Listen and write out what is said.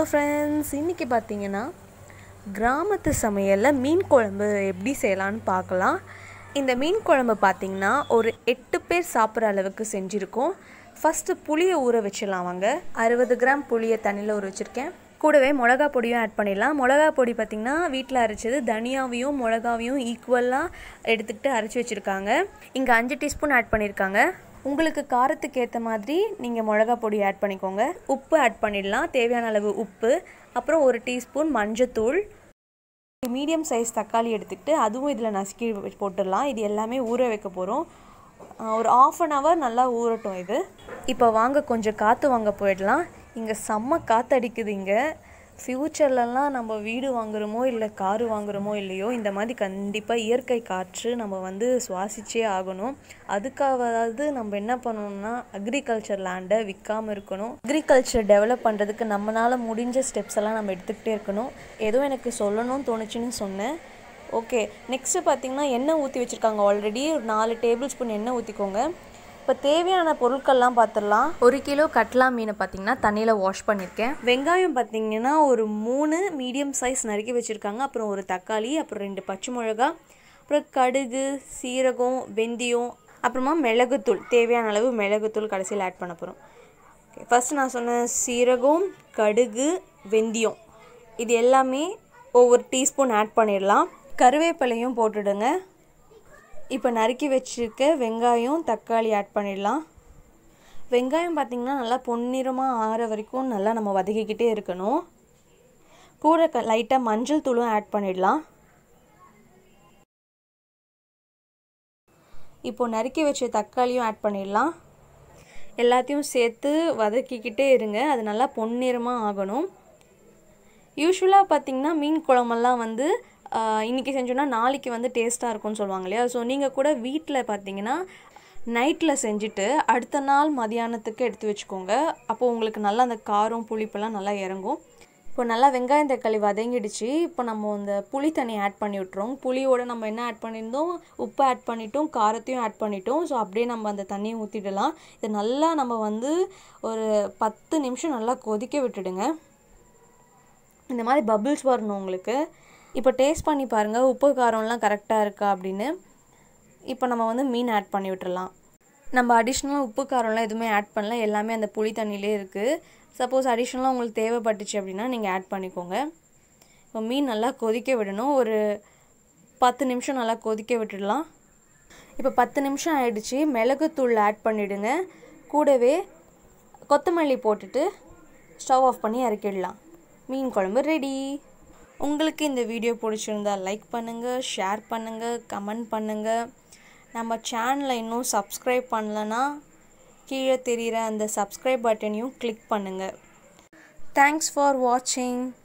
hello friends இன்றைக்கி பார்த்தீங்கன்னா கிராமத்து சமையலில் மீன் குழம்பு எப்படி செய்யலான்னு பார்க்கலாம் இந்த மீன் குழம்பு பார்த்தீங்கன்னா ஒரு எட்டு பேர் சாப்பிட்ற அளவுக்கு செஞ்சுருக்கோம் ஃபஸ்ட்டு புளியை ஊற வச்சிடலாம் வாங்க அறுபது கிராம் புளியை தண்ணியில் ஊற வச்சுருக்கேன் கூடவே மிளகா பொடியும் ஆட் பண்ணிடலாம் மிளகா பொடி பார்த்திங்கன்னா வீட்டில் அரைச்சது தனியாவையும் மிளகாவையும் ஈக்குவலாக எடுத்துக்கிட்டு அரைச்சி வச்சுருக்காங்க இங்கே அஞ்சு டீஸ்பூன் ஆட் பண்ணியிருக்காங்க உங்களுக்கு காரத்துக்கு ஏற்ற மாதிரி நீங்கள் மிளகா பொடி ஆட் பண்ணிக்கோங்க உப்பு ஆட் பண்ணிடலாம் தேவையான அளவு உப்பு அப்புறம் ஒரு டீஸ்பூன் மஞ்சத்தூள் மீடியம் சைஸ் தக்காளி எடுத்துக்கிட்டு அதுவும் இதில் நசுக்கி போட்டுடலாம் இது எல்லாமே ஊற வைக்க போகிறோம் ஒரு ஆஃப் அன் ஹவர் நல்லா ஊறட்டும் இது இப்போ வாங்க கொஞ்சம் காற்று வாங்க போயிடலாம் இங்கே செம்ம காற்றடிக்குது இங்கே ஃப்யூச்சர்லலாம் நம்ம வீடு வாங்குகிறோமோ இல்லை காரு வாங்குகிறோமோ இல்லையோ இந்த மாதிரி கண்டிப்பாக இயற்கை காற்று நம்ம வந்து சுவாசிச்சே ஆகணும் அதுக்காவது நம்ம என்ன பண்ணணும்னா அக்ரிகல்ச்சர் லேண்டை விற்காமல் இருக்கணும் அக்ரிகல்ச்சர் டெவலப் பண்ணுறதுக்கு நம்மளால் முடிஞ்ச ஸ்டெப்ஸ் எல்லாம் நம்ம எடுத்துக்கிட்டே இருக்கணும் ஏதோ எனக்கு சொல்லணும்னு தோணுச்சுன்னு சொன்னேன் ஓகே நெக்ஸ்ட்டு பார்த்தீங்கன்னா எண்ணெய் ஊற்றி வச்சுருக்காங்க ஆல்ரெடி ஒரு நாலு டேபிள் ஸ்பூன் எண்ணெய் ஊற்றிக்கோங்க இப்போ தேவையான பொருட்கள்லாம் பார்த்துடலாம் ஒரு கிலோ கட்லா மீனை பார்த்தீங்கன்னா தண்ணியில் வாஷ் பண்ணியிருக்கேன் வெங்காயம் பார்த்தீங்கன்னா ஒரு மூணு மீடியம் சைஸ் நறுக்கி வச்சுருக்காங்க அப்புறம் ஒரு தக்காளி அப்புறம் ரெண்டு பச்சை மிளகா அப்புறம் கடுகு சீரகம் வெந்தயம் அப்புறமா மிளகுத்தூள் தேவையான அளவு மிளகுத்தூள் கடைசியில் ஆட் பண்ண போகிறோம் ஓகே ஃபஸ்ட் நான் சொன்ன சீரகம் கடுகு வெந்தயம் இது எல்லாமே ஒவ்வொரு டீஸ்பூன் ஆட் பண்ணிடலாம் கருவேப்பிலையும் போட்டுடுங்க இப்போ நறுக்கி வச்சுருக்க வெங்காயம் தக்காளி ஆட் பண்ணிடலாம் வெங்காயம் பார்த்திங்கன்னா நல்லா பொன்னிறமாக ஆற வரைக்கும் நல்லா நம்ம வதக்கிக்கிட்டே இருக்கணும் கூட க லைட்டாக மஞ்சள் தூளும் ஆட் பண்ணிடலாம் இப்போது நறுக்கி வச்ச தக்காளியும் ஆட் பண்ணிடலாம் எல்லாத்தையும் சேர்த்து வதக்கிக்கிட்டே இருங்க அது நல்லா பொன்னிறமாக ஆகணும் யூஸ்வலாக பார்த்திங்கன்னா மீன் குழம்பெல்லாம் வந்து இன்றைக்கி செஞ்சோன்னா நாளைக்கு வந்து டேஸ்ட்டாக இருக்கும்னு சொல்லுவாங்க இல்லையா ஸோ நீங்கள் கூட வீட்டில் பார்த்தீங்கன்னா நைட்டில் செஞ்சுட்டு அடுத்த நாள் மதியானத்துக்கு எடுத்து வச்சுக்கோங்க அப்போது உங்களுக்கு நல்லா அந்த காரம் புளிப்பெல்லாம் நல்லா இறங்கும் இப்போ நல்லா வெங்காயம் தக்காளி வதங்கிடுச்சு இப்போ நம்ம இந்த புளி தண்ணி ஆட் பண்ணி விட்றோம் புளியோட நம்ம என்ன ஆட் பண்ணியிருந்தோம் உப்பு ஆட் பண்ணிட்டோம் காரத்தையும் ஆட் பண்ணிட்டோம் ஸோ அப்படியே நம்ம அந்த தண்ணியை ஊற்றிடலாம் இது நல்லா நம்ம வந்து ஒரு பத்து நிமிஷம் நல்லா கொதிக்க விட்டுடுங்க இந்த மாதிரி பபிள்ஸ் வரணும் உங்களுக்கு இப்போ டேஸ்ட் பண்ணி பாருங்கள் உப்பு காரம்லாம் கரெக்டாக இருக்கா அப்படின்னு இப்போ நம்ம வந்து மீன் ஆட் பண்ணி விட்டுறலாம் நம்ம அடிஷ்னலாக உப்பு காரம்லாம் எதுவுமே ஆட் பண்ணல எல்லாமே அந்த புளி தண்ணியிலே இருக்குது சப்போஸ் அடிஷ்னலாக உங்களுக்கு தேவைப்பட்டுச்சு அப்படின்னா நீங்கள் ஆட் பண்ணிக்கோங்க இப்போ மீன் நல்லா கொதிக்க விடணும் ஒரு பத்து நிமிஷம் நல்லா கொதிக்க விட்டுடலாம் இப்போ பத்து நிமிஷம் ஆயிடுச்சு மிளகுத்தூள் ஆட் பண்ணிவிடுங்க கூடவே கொத்தமல்லி போட்டுட்டு ஸ்டவ் ஆஃப் பண்ணி இறக்கிடலாம் மீன் குழம்பு ரெடி உங்களுக்கு இந்த வீடியோ பிடிச்சிருந்தா லைக் பண்ணுங்கள் ஷேர் பண்ணுங்கள் கமெண்ட் பண்ணுங்கள் நம்ம சேனலை இன்னும் சப்ஸ்கிரைப் பண்ணலன்னா கீழே தெரிகிற அந்த சப்ஸ்கிரைப் பட்டனையும் கிளிக் பண்ணுங்கள் தேங்க்ஸ் ஃபார் வாட்சிங்